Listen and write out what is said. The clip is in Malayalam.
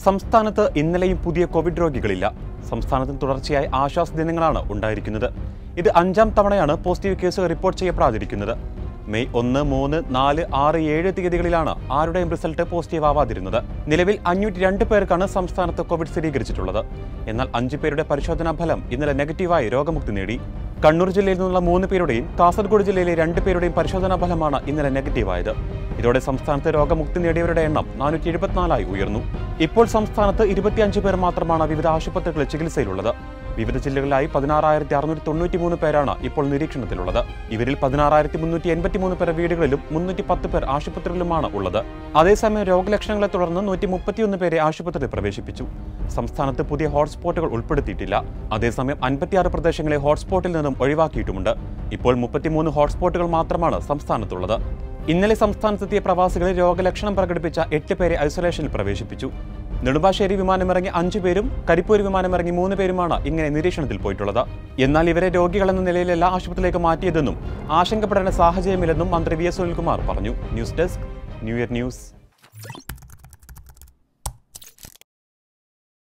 സംസ്ഥാനത്ത് ഇന്നലെയും പുതിയ കോവിഡ് രോഗികളില്ല സംസ്ഥാനത്ത് തുടർച്ചയായി ആശ്വാസ ദിനങ്ങളാണ് ഉണ്ടായിരിക്കുന്നത് ഇത് അഞ്ചാം തവണയാണ് പോസിറ്റീവ് കേസ് റിപ്പോർട്ട് ചെയ്യപ്പെടാതിരിക്കുന്നത് മെയ് ഒന്ന് മൂന്ന് നാല് ആറ് ഏഴ് തീയതികളിലാണ് ആരുടെയും റിസൾട്ട് പോസിറ്റീവ് ആവാതിരുന്നത് നിലവിൽ അഞ്ഞൂറ്റി രണ്ട് പേർക്കാണ് സംസ്ഥാനത്ത് കോവിഡ് സ്ഥിരീകരിച്ചിട്ടുള്ളത് എന്നാൽ അഞ്ചു പേരുടെ പരിശോധനാ ഫലം ഇന്നലെ നെഗറ്റീവായി രോഗമുക്തി നേടി കണ്ണൂർ ജില്ലയിൽ നിന്നുള്ള മൂന്ന് പേരുടെയും കാസർഗോഡ് ജില്ലയിലെ രണ്ട് പേരുടെയും പരിശോധനാ ഫലമാണ് ഇന്നലെ നെഗറ്റീവായത് ഇതോടെ സംസ്ഥാനത്ത് രോഗമുക്തി നേടിയവരുടെ എണ്ണം നാനൂറ്റി എഴുപത്തിനാലായി ഉയർന്നു ഇപ്പോൾ സംസ്ഥാനത്ത് ഇരുപത്തിയഞ്ച് പേർ മാത്രമാണ് വിവിധ ആശുപത്രികളിൽ ചികിത്സയിലുള്ളത് വിവിധ ജില്ലകളിലായി പതിനാറായിരത്തി അറുന്നൂറ്റി തൊണ്ണൂറ്റി മൂന്ന് പേരാണ് ഇപ്പോൾ നിരീക്ഷണത്തിലുള്ളത് ഇവരിൽ പതിനാറായിരത്തി മുന്നൂറ്റി എൺപത്തി മൂന്ന് പേർ വീടുകളിലും മുന്നൂറ്റി പത്ത് പേർ ആശുപത്രികളിലുമാണ് ഉള്ളത് അതേസമയം രോഗലക്ഷണങ്ങളെ തുടർന്ന് നൂറ്റി മുപ്പത്തിയൊന്ന് പേരെ ആശുപത്രിയിൽ പ്രവേശിപ്പിച്ചു സംസ്ഥാനത്ത് പുതിയ ഹോട്ട്സ്പോട്ടുകൾ ഉൾപ്പെടുത്തിയിട്ടില്ല അതേസമയം അൻപത്തിയാറ് പ്രദേശങ്ങളെ ഹോട്ട്സ്പോട്ടിൽ നിന്നും ഒഴിവാക്കിയിട്ടുമുണ്ട് ഇപ്പോൾ മുപ്പത്തിമൂന്ന് ഹോട്ട്സ്പോട്ടുകൾ മാത്രമാണ് സംസ്ഥാനത്തുള്ളത് ഇന്നലെ സംസ്ഥാനത്തെത്തിയ പ്രവാസികളിൽ രോഗലക്ഷണം പ്രകടിപ്പിച്ച എട്ട് പേരെ ഐസൊലേഷനിൽ പ്രവേശിപ്പിച്ചു നെടുമ്പാശ്ശേരി വിമാനമിറങ്ങി അഞ്ചു പേരും കരിപ്പൂർ വിമാനമിറങ്ങി മൂന്ന് പേരുമാണ് ഇങ്ങനെ നിരീക്ഷണത്തിൽ പോയിട്ടുള്ളത് എന്നാൽ ഇവരെ രോഗികളെന്ന നിലയിലല്ല ആശുപത്രിയിലേക്ക് മാറ്റിയതെന്നും ആശങ്കപ്പെടേണ്ട സാഹചര്യമില്ലെന്നും മന്ത്രി വി എസ് സുനിൽകുമാർ പറഞ്ഞു news desk new year news